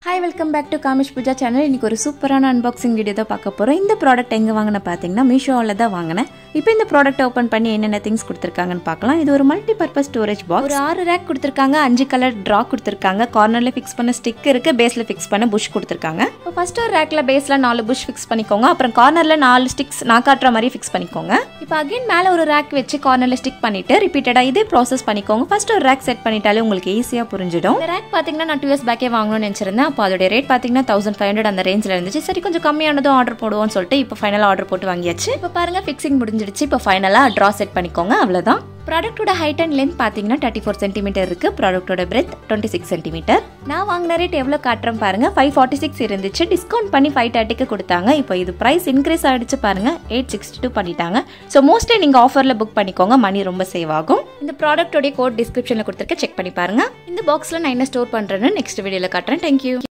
hi welcome back to காமிஷ் Pooja channel இன்னைக்கு ஒரு சூப்பரான அன்பாக்சிங் வீடியோ தான் பார்க்க போகிறோம் இந்த ப்ராடக்ட் எங்கே வாங்கின பார்த்தீங்கன்னா மீஷோவில் தான் வாங்கினேன் இப்போ இந்த ப்ராடக்ட் ஓப்பன் பண்ணி என்னென்ன திங்ஸ் கொடுத்துருக்காங்கன்னு பார்க்கலாம் இது ஒரு மல்டி பர்பஸ் ஸ்டோரேஜ் பாக்ஸ் ஒரு ஆறு ரேக் கொடுத்துருக்காங்க அஞ்சு கலர் ட்ரா கொடுத்துருக்காங்க கார்னரில் ஃபிக்ஸ் பண்ண ஸ்டிக் இருக்கு பேஸில் ஃபிக்ஸ் பண்ண புஷ் கொடுத்துருக்காங்க இப்போ ஃபர்ஸ்ட் ஒரு ரேக்கில் பேஸில் நாலு புஷ் ஃபிக்ஸ் பண்ணிக்கோங்க அப்புறம் கார்னரில் நாலு ஸ்டிக்ஸ் நான் காட்டுற மாதிரி ஃபிக்ஸ் பண்ணிக்கோங்க இப்போ அகைன் மேலே ஒரு ரேக் வச்சு கார்னரில் ஸ்டிக் பண்ணிட்டு ரிப்பீட்டடாக இதே ப்ராசஸ் பண்ணிக்கோங்க ஃபர்ஸ்ட் ஒரு ரேக் செட் பண்ணிட்டாலே உங்களுக்கு ஈஸியாக புரிஞ்சிடும் இந்த ரேக் பார்த்தீங்கன்னா நான் டூ இயர்ஸ் பேக்கே வாங்கணும்னு நினச்சிருந்தேன் அப்போ அதோட ரேட் பார்த்தீங்கன்னா தௌசண்ட் ஃபைவ் ஹண்ட்ரட் அந்த ரேஞ்சில் இருந்துச்சு சரி கொஞ்சம் கம்மியானதும் ஆர்டர் போடுவோம்னு சொல்லிட்டு இப்போ ஃபைனலாக ஆர்டர் போட்டு வாங்கியாச்சு இப்போ பாருங்க ஃபிக்ஸிங் முடிஞ்சிடுச்சு இப்போ ஃபைனலாக ட்ரா செட் பண்ணிக்கோங்க அவ்வளோதான் ப்ராடக்ட்டோட ஹைட் அண்ட் லென்த் பார்த்தீங்கன்னா தேர்ட்டி ஃபோர் சென்டிமீட்டர் இருக்கு ப்ராடக்ட்டோட பிரெத் டுவெண்ட்டி சிக்ஸ் சென்டிமீட்டர் நான் வாங்கின ரேட் எவ்வளோ காட்டுறேன் பாருங்க ஃபைவ் ஃபார்ட்டி சிக்ஸ் இருந்துச்சு டிஸ்கவுண்ட் பண்ணி ஃபைவ் தேர்ட்டிக்கு கொடுத்தாங்க இப்போ இது ப்ரைஸ் இன்க்ரீஸ் ஆகிடுச்சு பாருங்க எயிட் சிக்ஸ்டி டூ பண்ணிட்டாங்க ஸோ மோஸ்ட்லி நீங்கள் ஆஃபரில் புக் பண்ணிக்கோங்க மணி ரொம்ப சேவ் ஆகும் இந்த ப்ராடக்ட்டோடைய கோட் டிஸ்கிரிப்ஷனில் கொடுத்துருக்க செக் பண்ணி பாருங்க இந்த பாக்ஸில் நான் என்ன ஸ்டோர் பண்ணுறேன்னு நெக்ஸ்ட் வீடியோவில் காட்டுறேன் தேங்க்யூ